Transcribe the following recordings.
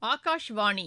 ஆகாஷ்வாணி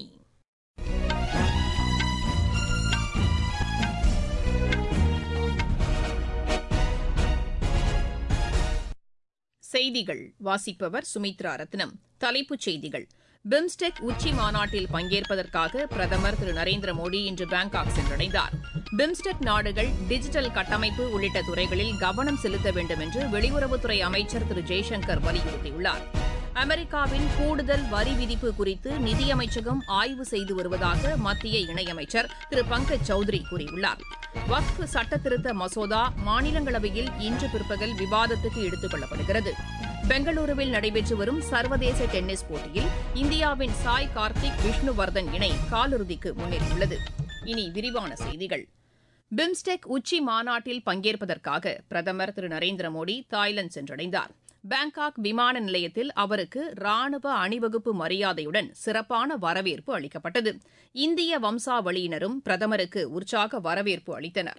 செய்திகள் வாசிப்பவர் சுமித்ரா ரத்னம் தலைப்புச் செய்திகள் பிம்ஸ்டெக் உச்சி மாநாட்டில் பங்கேற்பதற்காக பிரதமர் திரு நரேந்திர மோடி இன்று பாங்காக் சென்றடைந்தார் பிம்ஸ்டெக் நாடுகள் டிஜிட்டல் கட்டமைப்பு உள்ளிட்ட துறைகளில் கவனம் செலுத்த வேண்டும் என்று வெளியுறவுத்துறை அமைச்சர் திரு ஜெய்சங்கர் வலியுறுத்தியுள்ளார் அமெரிக்காவின் கூடுதல் வரி விதிப்பு குறித்து நிதியமைச்சகம் ஆய்வு செய்து வருவதாக மத்திய இணையமைச்சர் திரு பங்கஜ் சௌத்ரி கூறியுள்ளார் வக்ஃப் சட்டத்திருத்த மசோதா மாநிலங்களவையில் இன்று பிற்பகல் விவாதத்துக்கு எடுத்துக் கொள்ளப்படுகிறது பெங்களூருவில் நடைபெற்று வரும் சர்வதேச டென்னிஸ் போட்டியில் இந்தியாவின் சாய் கார்த்திக் விஷ்ணுவர்தன் இணை காலிறுதிக்கு முன்னேறியுள்ளது இனி விரிவான செய்திகள் பிம்ஸ்டெக் உச்சி மாநாட்டில் பங்கேற்பதற்காக பிரதமர் திரு நரேந்திர மோடி தாய்லாந்து சென்றடைந்தார் பாங்காக் விமான நிலையத்தில் அவருக்கு ராணுவ அணிவகுப்பு மரியாதையுடன் சிறப்பான வரவேற்பு அளிக்கப்பட்டது இந்திய வம்சாவளியினரும் பிரதமருக்கு உற்சாக வரவேற்பு அளித்தனர்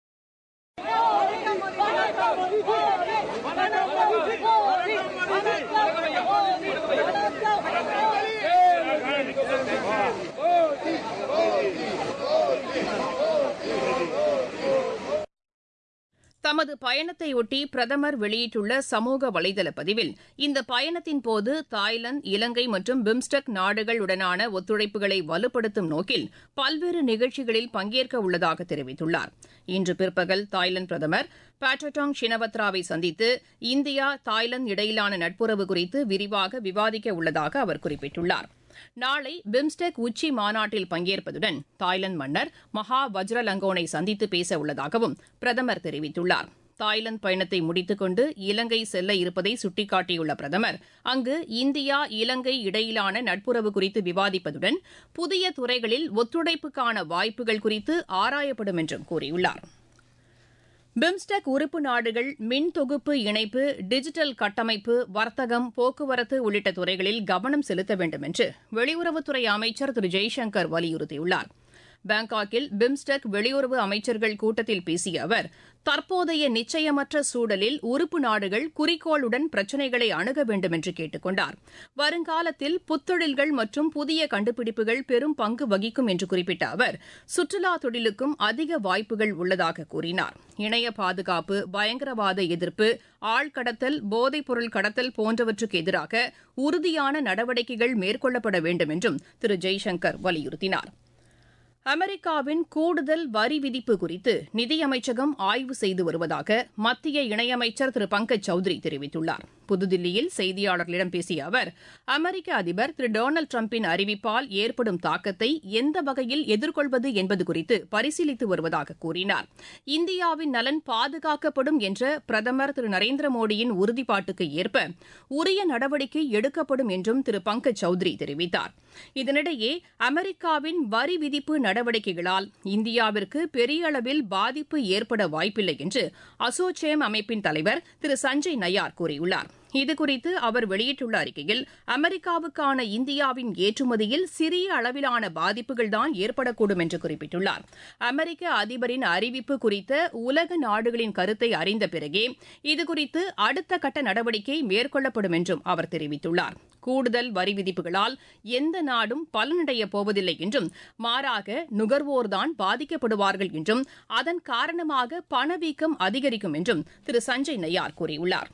தமது பயணத்தையொட்டி பிரதமர் வெளியிட்டுள்ள சமூக வலைதள பதிவில் இந்த பயணத்தின் போது தாய்லாந்து இலங்கை மற்றும் பிம்ஸ்டெக் நாடுகளுடனான ஒத்துழைப்புகளை வலுப்படுத்தும் நோக்கில் பல்வேறு நிகழ்ச்சிகளில் பங்கேற்க உள்ளதாக தெரிவித்துள்ளார் இன்று பிற்பகல் தாய்லாந்து பிரதமர் பாட்டடாங் ஷினவத்ராவை சந்தித்து இந்தியா தாய்லாந்து இடையிலான நட்புறவு குறித்து விரிவாக விவாதிக்க உள்ளதாக அவர் குறிப்பிட்டுள்ளார் நாளை பிம்ஸ்டெக் உச்சி மாநாட்டில் பங்கேற்பதுடன் தாய்லாந்து மன்னர் மகா வஜ்ரலங்கோனை சந்தித்து பேச உள்ளதாகவும் பிரதமர் தெரிவித்துள்ளார் தாய்லாந்து பயணத்தை முடித்துக் கொண்டு இலங்கை செல்ல இருப்பதை சுட்டிக்காட்டியுள்ள பிரதமர் அங்கு இந்தியா இலங்கை இடையிலான நட்புறவு குறித்து விவாதிப்பதுடன் புதிய துறைகளில் ஒத்துழைப்புக்கான வாய்ப்புகள் குறித்து ஆராயப்படும் என்றும் கூறியுள்ளார் பிம்ஸ்டெக் உறுப்பு நாடுகள் மின் தொகுப்பு இணைப்பு டிஜிட்டல் கட்டமைப்பு வர்த்தகம் போக்குவரத்து உள்ளிட்ட துறைகளில் கவனம் செலுத்த வேண்டும் என்று வெளியுறவுத்துறை அமைச்சர் திரு ஜெய்சங்கர் வலியுறுத்தியுள்ளார் பாங்காக்கில் பிம்ஸ்டெக் வெளியுறவு அமைச்சர்கள் கூட்டத்தில் பேசிய அவர் தற்போதைய நிச்சயமற்ற சூழலில் உறுப்பு நாடுகள் குறிக்கோளுடன் பிரச்சினைகளை அணுக வேண்டும் என்று கேட்டுக் கொண்டார் வருங்காலத்தில் புத்தொழில்கள் மற்றும் புதிய கண்டுபிடிப்புகள் பெரும் பங்கு வகிக்கும் என்று குறிப்பிட்ட அவர் சுற்றுலா தொழிலுக்கும் அதிக வாய்ப்புகள் உள்ளதாக கூறினார் இணைய பாதுகாப்பு பயங்கரவாத எதிர்ப்பு ஆழ்கடத்தல் போதைப்பொருள் கடத்தல் போன்றவற்றுக்கு எதிராக உறுதியான நடவடிக்கைகள் மேற்கொள்ளப்பட வேண்டும் என்றும் திரு ஜெய்சங்கர் வலியுறுத்தினார் அமெரிக்காவின் கூடுதல் வரி விதிப்பு குறித்து நிதியமைச்சகம் ஆய்வு செய்து வருவதாக மத்திய இணையமைச்சர் திரு பங்கஜ் சௌத்ரி தெரிவித்துள்ளார் புதுதில்லியில் செய்தியாளர்களிடம் பேசிய அவர் அமெரிக்க அதிபர் திரு டொனால்டு டிரம்பின் அறிவிப்பால் ஏற்படும் தாக்கத்தை எந்த வகையில் எதிர்கொள்வது என்பது குறித்து பரிசீலித்து வருவதாக கூறினார் இந்தியாவின் நலன் பாதுகாக்கப்படும் என்ற பிரதமர் திரு நரேந்திர மோடியின் உறுதிப்பாட்டுக்கு ஏற்ப உரிய நடவடிக்கை எடுக்கப்படும் என்றும் திரு பங்கஜ் சௌத்ரி தெரிவித்தார் இதனிடையே அமெரிக்காவின் வரி விதிப்பு நடவடிக்கைகளால் இந்தியாவிற்கு பெரிய அளவில் பாதிப்பு ஏற்பட வாய்ப்பில்லை என்று அசோசேம் அமைப்பின் தலைவர் திரு சஞ்சய் நயார் கூறியுள்ளார் இதுகுறித்து அவர் வெளியிட்டுள்ள அறிக்கையில் அமெரிக்காவுக்கான இந்தியாவின் ஏற்றுமதியில் சிறிய அளவிலான பாதிப்புகள்தான் ஏற்படக்கூடும் என்று குறிப்பிட்டுள்ளார் அமெரிக்க அதிபரின் அறிவிப்பு குறித்த உலக நாடுகளின் கருத்தை அறிந்த பிறகே இதுகுறித்து அடுத்த கட்ட நடவடிக்கை மேற்கொள்ளப்படும் என்றும் அவர் தெரிவித்துள்ளார் கூடுதல் வரி விதிப்புகளால் எந்த நாடும் பலனடையப் போவதில்லை என்றும் மாறாக நுகர்வோர்தான் பாதிக்கப்படுவார்கள் என்றும் அதன் காரணமாக பணவீக்கம் அதிகரிக்கும் என்றும் திரு சஞ்சய் நய்யார் கூறியுள்ளார்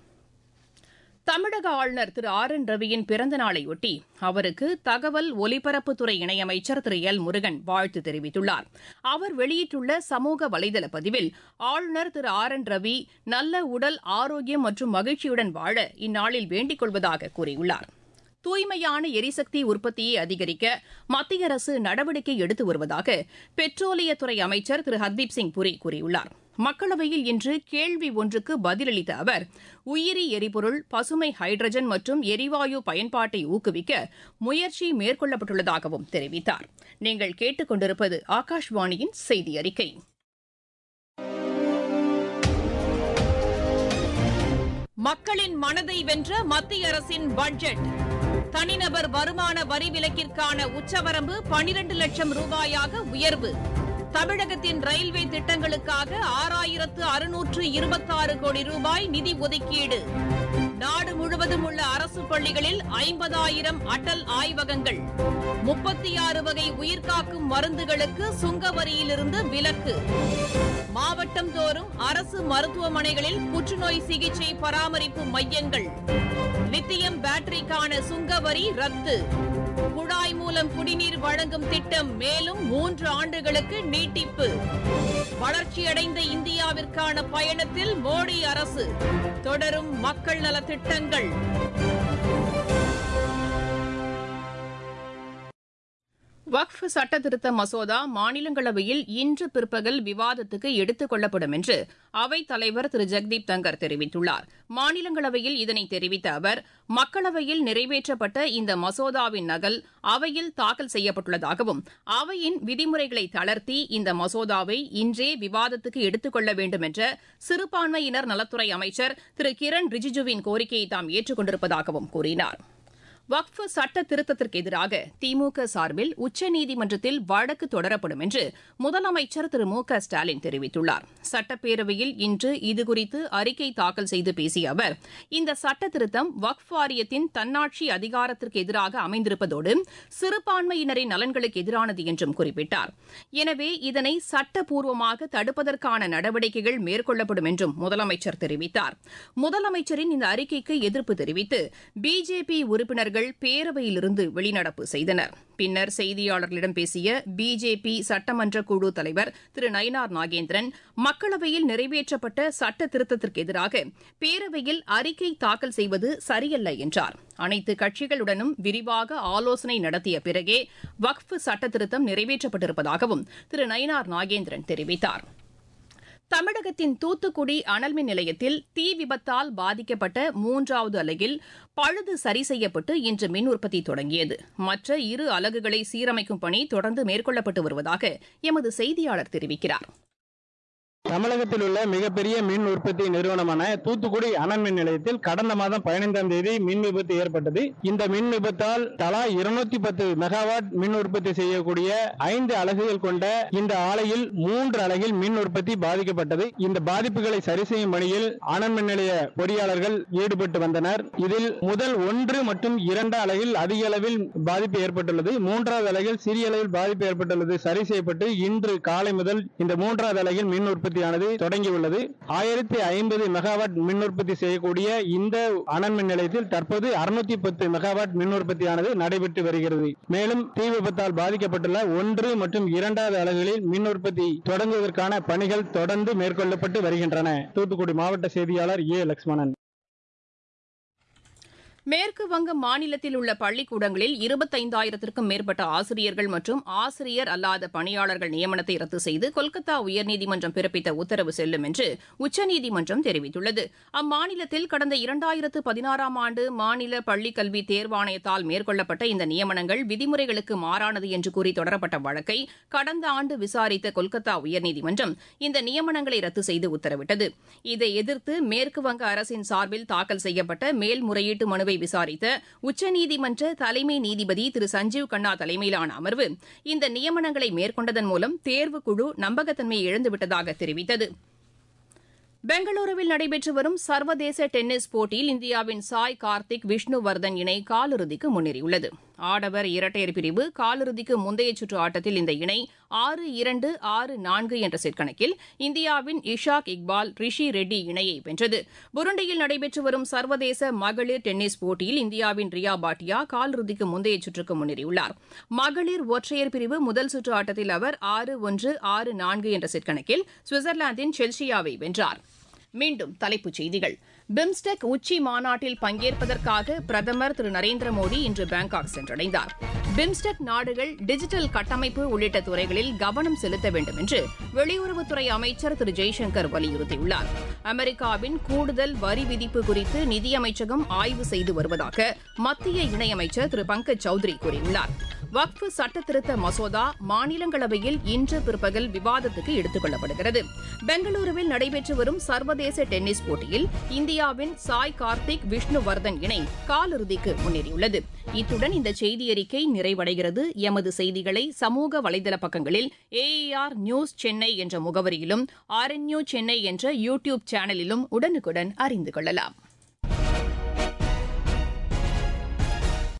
தமிழக ஆளுநர் திரு ஆர் என் ரவியின் பிறந்த நாளையொட்டி அவருக்கு தகவல் ஒலிபரப்புத்துறை இணையமைச்சர் திரு எல் முருகன் வாழ்த்து தெரிவித்துள்ளார் அவர் வெளியிட்டுள்ள சமூக வலைதள பதிவில் ஆளுநர் திரு ஆர் என் ரவி நல்ல உடல் ஆரோக்கியம் மற்றும் மகிழ்ச்சியுடன் வாழ இந்நாளில் வேண்டிக் கொள்வதாக கூறியுள்ளார் தூய்மையான எரிசக்தி உற்பத்தியை அதிகரிக்க மத்திய அரசு நடவடிக்கை எடுத்து வருவதாக பெட்ரோலியத்துறை அமைச்சர் திரு ஹர்தீப் சிங் புரி கூறியுள்ளார் மக்களவையில் இன்று கேள்வி ஒன்றுக்கு பதிலளித்த அவர் உயிரி எரிபொருள் பசுமை ஹைட்ரஜன் மற்றும் எரிவாயு பயன்பாட்டை ஊக்குவிக்க முயற்சி மேற்கொள்ளப்பட்டுள்ளதாகவும் தெரிவித்தார் நீங்கள் கேட்டுக்கொண்டிருப்பது ஆகாஷ்வாணியின் செய்தி அறிக்கை மக்களின் மனதை வென்ற மத்திய அரசின் பட்ஜெட் தனிநபர் வருமான வரி விலக்கிற்கான உச்சவரம்பு பனிரண்டு லட்சம் ரூபாயாக உயர்வு தமிழகத்தின் ரயில்வே திட்டங்களுக்காக ஆறாயிரத்து அறுநூற்று இருபத்தாறு கோடி ரூபாய் நிதி ஒதுக்கீடு நாடு முழுவதும் உள்ள அரசு பள்ளிகளில் ஐம்பதாயிரம் அடல் ஆய்வகங்கள் முப்பத்தி ஆறு வகை உயிர்காக்கும் மருந்துகளுக்கு சுங்க வரியிலிருந்து விலக்கு மாவட்டம் தோறும் அரசு மருத்துவமனைகளில் புற்றுநோய் சிகிச்சை பராமரிப்பு மையங்கள் லித்தியம் பேட்டரிக்கான சுங்க வரி ரத்து குழாய் மூலம் குடிநீர் வழங்கும் திட்டம் மேலும் மூன்று ஆண்டுகளுக்கு நீட்டிப்பு வளர்ச்சியடைந்த இந்தியாவிற்கான பயணத்தில் மோடி அரசு தொடரும் மக்கள் நலத் திட்டங்கள் வக்ஃப் சட்ட திருத்த மசோதா மாநிலங்களவையில் இன்று பிற்பகல் விவாதத்துக்கு எடுத்துக் கொள்ளப்படும் என்று அவைத் தலைவர் திரு ஜெக்தீப் தங்கர் தெரிவித்துள்ளார் மாநிலங்களவையில் இதனை தெரிவித்த அவர் மக்களவையில் நிறைவேற்றப்பட்ட இந்த மசோதாவின் நகல் அவையில் தாக்கல் செய்யப்பட்டுள்ளதாகவும் அவையின் விதிமுறைகளை தளர்த்தி இந்த மசோதாவை இன்றே விவாதத்துக்கு எடுத்துக் கொள்ள வேண்டும் என்ற சிறுபான்மையினர் நலத்துறை அமைச்சர் திரு கிரண் ரிஜிஜுவின் கோரிக்கையை தாம் ஏற்றுக் கொண்டிருப்பதாகவும் கூறினார் வக்ஃப் சட்ட திருத்தத்திற்கு எதிராக திமுக சார்பில் உச்சநீதிமன்றத்தில் வழக்கு தொடரப்படும் என்று முதலமைச்சர் திரு மு க ஸ்டாலின் தெரிவித்துள்ளார் சட்டப்பேரவையில் இன்று இதுகுறித்து அறிக்கை தாக்கல் செய்து பேசிய அவர் இந்த சட்ட திருத்தம் வக்ஃப் வாரியத்தின் தன்னாட்சி அதிகாரத்திற்கு எதிராக அமைந்திருப்பதோடு சிறுபான்மையினரின் நலன்களுக்கு எதிரானது என்றும் குறிப்பிட்டார் எனவே இதனை சட்டப்பூர்வமாக தடுப்பதற்கான நடவடிக்கைகள் மேற்கொள்ளப்படும் என்றும் முதலமைச்சர் தெரிவித்தார் முதலமைச்சரின் இந்த அறிக்கைக்கு எதிர்ப்பு தெரிவித்து பிஜேபி உறுப்பினர்கள் அவர்கள் பேரவையிலிருந்து வெளிநடப்பு செய்தனர் பின்னர் செய்தியாளர்களிடம் பேசிய பிஜேபி சட்டமன்ற குழு தலைவர் திரு நயினார் நாகேந்திரன் மக்களவையில் நிறைவேற்றப்பட்ட சட்ட திருத்தத்திற்கு எதிராக பேரவையில் அறிக்கை தாக்கல் செய்வது சரியல்ல என்றார் அனைத்து கட்சிகளுடனும் விரிவாக ஆலோசனை நடத்திய பிறகே வக்ஃப் சட்ட திருத்தம் நிறைவேற்றப்பட்டிருப்பதாகவும் திரு நயினார் நாகேந்திரன் தெரிவித்தாா் தமிழகத்தின் தூத்துக்குடி அனல்மின் நிலையத்தில் தீ விபத்தால் பாதிக்கப்பட்ட மூன்றாவது அலகில் பழுது சரி செய்யப்பட்டு இன்று மின் உற்பத்தி தொடங்கியது மற்ற இரு அலகுகளை சீரமைக்கும் பணி தொடர்ந்து மேற்கொள்ளப்பட்டு வருவதாக எமது செய்தியாளர் தெரிவிக்கிறார் தமிழகத்தில் உள்ள மிகப்பெரிய மின் உற்பத்தி நிறுவனமான தூத்துக்குடி அனல் மின் நிலையத்தில் கடந்த மாதம் பதினைந்தாம் தேதி மின் விபத்து ஏற்பட்டது இந்த மின் விபத்தால் தலா இருநூத்தி பத்து மெகாவாட் மின் உற்பத்தி செய்யக்கூடிய ஐந்து அலகுகள் கொண்ட இந்த ஆலையில் மூன்று அலகில் மின் உற்பத்தி பாதிக்கப்பட்டது இந்த பாதிப்புகளை சரி செய்யும் பணியில் அனல் மின் நிலைய பொறியாளர்கள் ஈடுபட்டு வந்தனர் இதில் முதல் ஒன்று மற்றும் இரண்டு அலகில் அதிக அளவில் பாதிப்பு ஏற்பட்டுள்ளது மூன்றாவது அலகில் சிறிய அளவில் பாதிப்பு ஏற்பட்டுள்ளது சரி செய்யப்பட்டு இன்று காலை முதல் இந்த மூன்றாவது அலகில் மின் உற்பத்தி உற்பத்தியானது தொடங்கியுள்ளது ஆயிரத்தி ஐம்பது மெகாவாட் மின் உற்பத்தி செய்யக்கூடிய இந்த அனல் மின் நிலையத்தில் தற்போது அறுநூத்தி பத்து மெகாவாட் மின் உற்பத்தியானது நடைபெற்று வருகிறது மேலும் தீ விபத்தால் பாதிக்கப்பட்டுள்ள ஒன்று மற்றும் இரண்டாவது அலகுகளில் மின் உற்பத்தி தொடங்குவதற்கான பணிகள் தொடர்ந்து மேற்கொள்ளப்பட்டு வருகின்றன தூத்துக்குடி மாவட்ட செய்தியாளர் ஏ லட்சுமணன் மேற்கு வங்க மாநிலத்தில் உள்ள பள்ளிக்கூடங்களில் இருபத்தைந்தாயிரத்திற்கும் மேற்பட்ட ஆசிரியர்கள் மற்றும் ஆசிரியர் அல்லாத பணியாளர்கள் நியமனத்தை ரத்து செய்து கொல்கத்தா உயர்நீதிமன்றம் பிறப்பித்த உத்தரவு செல்லும் என்று உச்சநீதிமன்றம் தெரிவித்துள்ளது அம்மாநிலத்தில் கடந்த இரண்டாயிரத்து பதினாறாம் ஆண்டு மாநில பள்ளிக்கல்வி தேர்வாணையத்தால் மேற்கொள்ளப்பட்ட இந்த நியமனங்கள் விதிமுறைகளுக்கு மாறானது என்று கூறி தொடரப்பட்ட வழக்கை கடந்த ஆண்டு விசாரித்த கொல்கத்தா உயர்நீதிமன்றம் இந்த நியமனங்களை ரத்து செய்து உத்தரவிட்டது இதை எதிர்த்து மேற்குவங்க அரசின் சார்பில் தாக்கல் செய்யப்பட்ட மேல்முறையீட்டு மனுவை மனுவை விசாரித்த உச்சநீதிமன்ற தலைமை நீதிபதி திரு சஞ்சீவ் கண்ணா தலைமையிலான அமர்வு இந்த நியமனங்களை மேற்கொண்டதன் மூலம் தேர்வுக்குழு நம்பகத்தன்மையை இழந்துவிட்டதாக தெரிவித்தது பெங்களூருவில் நடைபெற்று வரும் சர்வதேச டென்னிஸ் போட்டியில் இந்தியாவின் சாய் கார்த்திக் விஷ்ணுவர்தன் இணை காலிறுதிக்கு முன்னேறியுள்ளது ஆடவர் இரட்டையர் பிரிவு காலிறுதிக்கு முந்தைய சுற்று ஆட்டத்தில் இந்த இணை ஆறு இரண்டு ஆறு நான்கு என்ற செட் கணக்கில் இந்தியாவின் இஷாக் இக்பால் ரிஷி ரெட்டி இணையை வென்றது புருண்டியில் நடைபெற்று வரும் சர்வதேச மகளிர் டென்னிஸ் போட்டியில் இந்தியாவின் ரியா பாட்டியா காலிறுதிக்கு முந்தைய சுற்றுக்கு முன்னேறியுள்ளார் மகளிர் ஒற்றையர் பிரிவு முதல் சுற்று ஆட்டத்தில் அவர் ஆறு ஒன்று ஆறு நான்கு என்ற செட் கணக்கில் சுவிட்சர்லாந்தின் செல்சியாவை வென்றார் மீண்டும் தலைப்புச் செய்திகள் பிம்ஸ்டெக் உச்சி மாநாட்டில் பங்கேற்பதற்காக பிரதமர் திரு நரேந்திர மோடி இன்று பாங்காக் சென்றடைந்தார் பிம்ஸ்டெக் நாடுகள் டிஜிட்டல் கட்டமைப்பு உள்ளிட்ட துறைகளில் கவனம் செலுத்த வேண்டும் என்று வெளியுறவுத்துறை அமைச்சர் திரு ஜெய்சங்கர் வலியுறுத்தியுள்ளார் அமெரிக்காவின் கூடுதல் வரி விதிப்பு குறித்து நிதியமைச்சகம் ஆய்வு செய்து வருவதாக மத்திய இணையமைச்சர் திரு பங்கஜ் சௌத்ரி கூறியுள்ளார் வக்ஃப் சட்ட திருத்த மசோதா மாநிலங்களவையில் இன்று பிற்பகல் விவாதத்துக்கு எடுத்துக் கொள்ளப்படுகிறது பெங்களூருவில் நடைபெற்று வரும் சர்வதேச டென்னிஸ் போட்டியில் இந்தியாவின் சாய் கார்த்திக் விஷ்ணுவர்தன் இணை காலிறுதிக்கு முன்னேறியுள்ளது இத்துடன் இந்த செய்தியறிக்கை நிறைவடைகிறது எமது செய்திகளை சமூக வலைதள பக்கங்களில் ஏஏஆர் நியூஸ் சென்னை என்ற முகவரியிலும் ஆர்என்யூ சென்னை என்ற யூ டியூப் சேனலிலும் உடனுக்குடன் அறிந்து கொள்ளலாம்